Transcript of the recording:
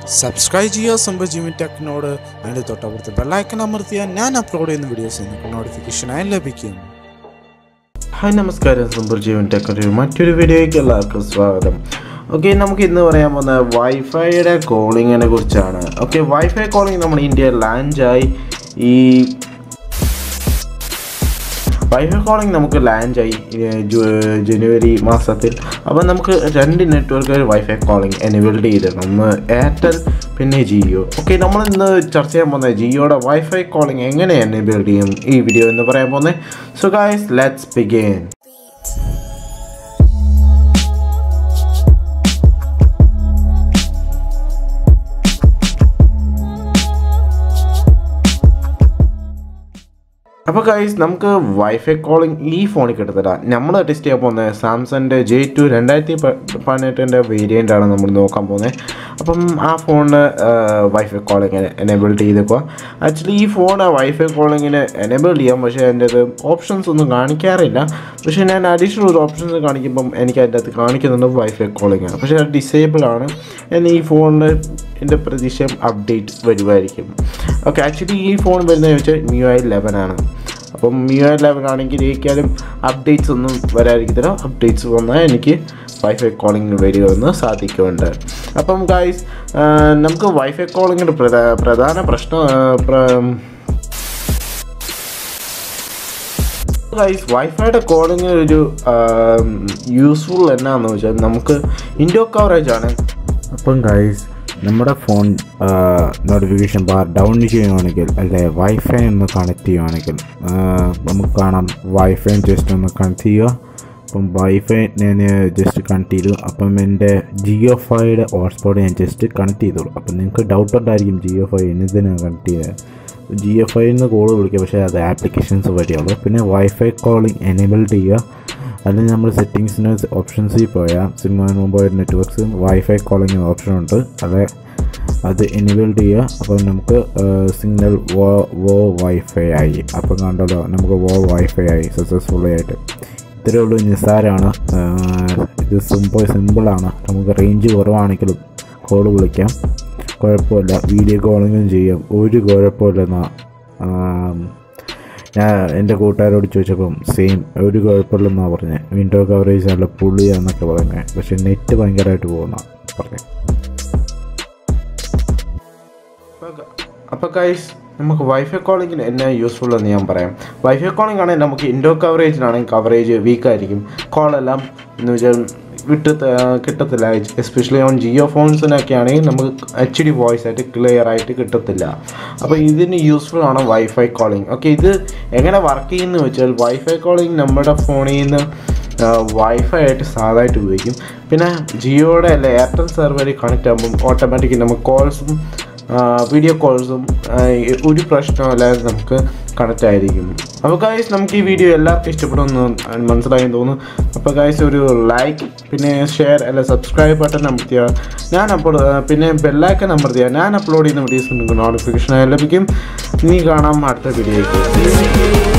subscribe ചെയ്യുക സംഭവജീവി ടെക്കിനോട് അതിൻ്റെ തൊട്ടപ്പുറത്ത് ബെല്ലൈക്കൺ അമർത്തിയാൽ ഞാൻ അപ്ലോഡ് ചെയ്യുന്ന വീഡിയോസ് നിങ്ങൾക്ക് നോട്ടിഫിക്കേഷനായി ലഭിക്കും ഹായ് നമസ്കാരം സൂപ്പർ ജീവൻ ടെക്കറി മറ്റൊരു വീഡിയോയ്ക്ക് എല്ലാവർക്കും സ്വാഗതം ഓക്കെ നമുക്ക് ഇന്ന് പറയാൻ പോകുന്ന വൈഫൈയുടെ കോളിങ്ങിനെ കുറിച്ചാണ് ഓക്കെ വൈഫൈ കോളിംഗ് നമ്മുടെ ഇന്ത്യയിൽ ലാൻഡായി ഈ വൈഫൈ കോളിംഗ് നമുക്ക് ലാൻഡായി ജനുവരി മാസത്തിൽ അപ്പോൾ നമുക്ക് രണ്ട് നെറ്റ്വർക്കുകൾ വൈഫൈ കോളിംഗ് എനേബിൾഡ് ചെയ്തിട്ടുണ്ട് ഒന്ന് എയർടെൽ പിന്നെ ജിയോ ഓക്കെ നമ്മൾ ഇന്ന് ചർച്ച ചെയ്യാൻ പോകുന്നത് ജിയോയുടെ വൈഫൈ കോളിംഗ് എങ്ങനെ എനേബിൾഡ് ചെയ്യും ഈ വീഡിയോ എന്ന് പറയാൻ പോകുന്നത് സോ ഗൈസ് ലെറ്റ്സ് ബിഗിൻ അപ്പോൾ ഗൈസ് നമുക്ക് വൈഫൈ കോളിംഗ് ഈ ഫോണിൽ കിട്ടത്തില്ല നമ്മൾ ടെസ്റ്റ് ചെയ്യാൻ പോകുന്നത് സാംസങ്ങിൻ്റെ ജെ ടു രണ്ടായിരത്തി പതിനെട്ടിൻ്റെ വേരിയൻ്റ് ആണ് നമ്മൾ നോക്കാൻ പോകുന്നത് അപ്പം ആ ഫോണിന് വൈഫൈ കോളിംഗ് എനേബിൾഡ് ചെയ്തേക്കുക ആക്ച്വലി ഈ ഫോൺ വൈഫൈ കോളിങ്ങിന് എനേബിൾഡ് ചെയ്യാം പക്ഷേ അതിൻ്റെ അത് ഓപ്ഷൻസ് ഒന്നും കാണിക്കാറില്ല പക്ഷേ ഞാൻ അഡീഷണൽ ഒരു ഓപ്ഷൻസ് കാണിക്കുമ്പം എനിക്ക് അതിൻ്റെ അകത്ത് കാണിക്കുന്നുണ്ട് വൈഫൈ കോളിംഗ് ആണ് പക്ഷേ അത് ഡിസേബിൾ ആണ് ഞാൻ ഈ ഫോണിന് എൻ്റെ പ്രതീക്ഷയും അപ്ഡേറ്റ് വരുമായിരിക്കും ഓക്കെ ആക്ച്വലി ഈ ഫോൺ വരുന്നതെന്ന് വെച്ചാൽ മ്യു ഐ ലെവൻ ആണ് അപ്പം മ്യു ഐ ലെവൻ ആണെങ്കിൽ ഏക്കാലും അപ്ഡേറ്റ്സ് ഒന്നും വരാതിരിക്കത്തില്ല അപ്ഡേറ്റ്സ് വന്നാൽ എനിക്ക് വൈഫൈ കോളിംഗ് വരികയെന്ന് സാധിക്കുന്നുണ്ട് അപ്പം ഗായ്സ് നമുക്ക് വൈഫൈ കോളിങ്ങിൻ്റെ പ്രധാ പ്രധാന പ്രശ്നം ആ, പ്ര- ഗൈസ് വൈഫൈയുടെ കോളിംഗ് ഒരു യൂസ്ഫുൾ എന്നാന്ന് വെച്ചാൽ നമുക്ക് ഇൻഡോ കവറേജ് ആണ് അപ്പം ഗൈസ് നമ്മുടെ ഫോൺ നോട്ടിഫിക്കേഷൻ ബാർ ഡൗൺ ചെയ്യുകയാണെങ്കിൽ അല്ലെ വൈഫൈ ഒന്ന് കണക്ട് ചെയ്യുകയാണെങ്കിൽ ആ, നമുക്ക് കാണാം വൈഫൈ ജസ്റ്റ് ഒന്ന് കണക്ട് ചെയ്യുക അപ്പം വൈഫൈ ഞാൻ ജസ്റ്റ് കണക്ട് ചെയ്തു അപ്പം എൻ്റെ ജിയോ ഫൈയുടെ ഹോട്ട്സ്പോട്ട് ഞാൻ ജസ്റ്റ് കണക്ട് ചെയ്തോളൂ അപ്പം നിങ്ങൾക്ക് ഡൗട്ട് ഉണ്ടായിരിക്കും ജിയോ ഫൈ എന്നതിനാണ് കണക്ട് ചെയ്യുക ജി എഫ് ഐയിൽ നിന്ന് കോൾ വിളിക്കുക പക്ഷേ അത് ആപ്ലിക്കേഷൻസ് വഴിയുള്ളൂ പിന്നെ വൈഫൈ കോളിംഗ് എനേബിൾഡ് ചെയ്യുക അല്ലെങ്കിൽ നമ്മൾ സെറ്റിങ്സിന് ഓപ്ഷൻസിൽ പോയാൽ SIM and mobile networks wifi calling option ഉണ്ട് അത് അത് എനേബിൾഡ് ചെയ്യുക അപ്പോൾ നമുക്ക് സിഗ്നൽ വോ വോ വൈഫൈ ആയി അപ്പം കണ്ടല്ലോ നമുക്ക് വോ വൈഫൈ ആയി സക്സസ്ഫുള്ളി ആയിട്ട് ഇത്രയേ ഉള്ളൂ നിസ്സാരമാണ് ഇത് സിമ്പിൾ സിമ്പിളാണ് നമുക്ക് റേഞ്ച് കുറവാണെങ്കിലും കോൾ വിളിക്കാം കുഴപ്പമില്ല വീഡിയോ കോളിങ്ങും ചെയ്യാം ഒരു കുഴപ്പമില്ലെന്നാ ഞാൻ എൻ്റെ കൂട്ടുകാരോട് ചോദിച്ചപ്പം സെയിം ഒരു കുഴപ്പമില്ലെന്നാണ് പറഞ്ഞത് വിൻഡോ കവറേജ് നല്ല പുള്ളിയാന്നൊക്കെ പറഞ്ഞത് പക്ഷെ നെറ്റ് ഭയങ്കരമായിട്ട് പോകുന്ന പറഞ്ഞു അപ്പോൾ ഗൈസ് നമുക്ക് വൈഫൈ കോളിങ്ങിന് എന്നാ യൂസ്ഫുൾ എന്ന് ഞാൻ പറയാം വൈഫൈ കോളിംഗ് ആണെങ്കിൽ നമുക്ക് ഇൻഡോ കവറേജിലാണെങ്കിൽ കവറേജ് വീക്കായിരിക്കും കോളെല്ലാം എന്ന് വെച്ചാൽ വിട്ട് കിട്ടത്തില്ല എസ്പെഷ്യലി ഓൺ ജിയോ ഫോൺസിനൊക്കെ ആണെങ്കിൽ നമുക്ക് എച്ച് ഡി വോയിസ് ആയിട്ട് ക്ലിയർ ആയിട്ട് കിട്ടത്തില്ല അപ്പോൾ ഇതിന് യൂസ്ഫുൾ ആണ് വൈഫൈ കോളിംഗ് ഓക്കെ ഇത് എങ്ങനെ വർക്ക് ചെയ്യുന്നത് വെച്ചാൽ വൈഫൈ കോളിംഗ് നമ്മുടെ ഫോണിൽ നിന്ന് വൈഫൈ ആയിട്ട് സാധായിട്ട് ഉപയോഗിക്കും പിന്നെ ജിയോയുടെ അല്ല എയർടെൽ സെർവറിൽ കണക്റ്റ് ആകുമ്പം ഓട്ടോമാറ്റിക്കലി നമുക്ക് കോൾസും വീഡിയോ കോൾസും ഒരു പ്രശ്നമില്ലാതെ നമുക്ക് കണക്റ്റ് ആയിരിക്കും അപ്പോൾ ഗായ്സ് നമുക്ക് ഈ വീഡിയോ എല്ലാവർക്കും ഇഷ്ടപ്പെടുമെന്ന് മനസ്സിലായെന്ന് തോന്നുന്നു അപ്പോൾ ഗായ്സ് ഒരു ലൈക്ക് പിന്നെ ഷെയർ അല്ല സബ്സ്ക്രൈബ് ബട്ടൺ അമർത്തിയാൽ ഞാൻ അപ്ലോഡ് പിന്നെ ബെല്ലൈക്കൻ അമർത്തിയാൽ ഞാൻ അപ്ലോഡ് ചെയ്യുന്ന വീഡിയോസ് നിങ്ങൾക്ക് നോട്ടിഫിക്കേഷൻ ലഭിക്കും ഇനി കാണാം അടുത്ത വീഡിയോയ്ക്ക്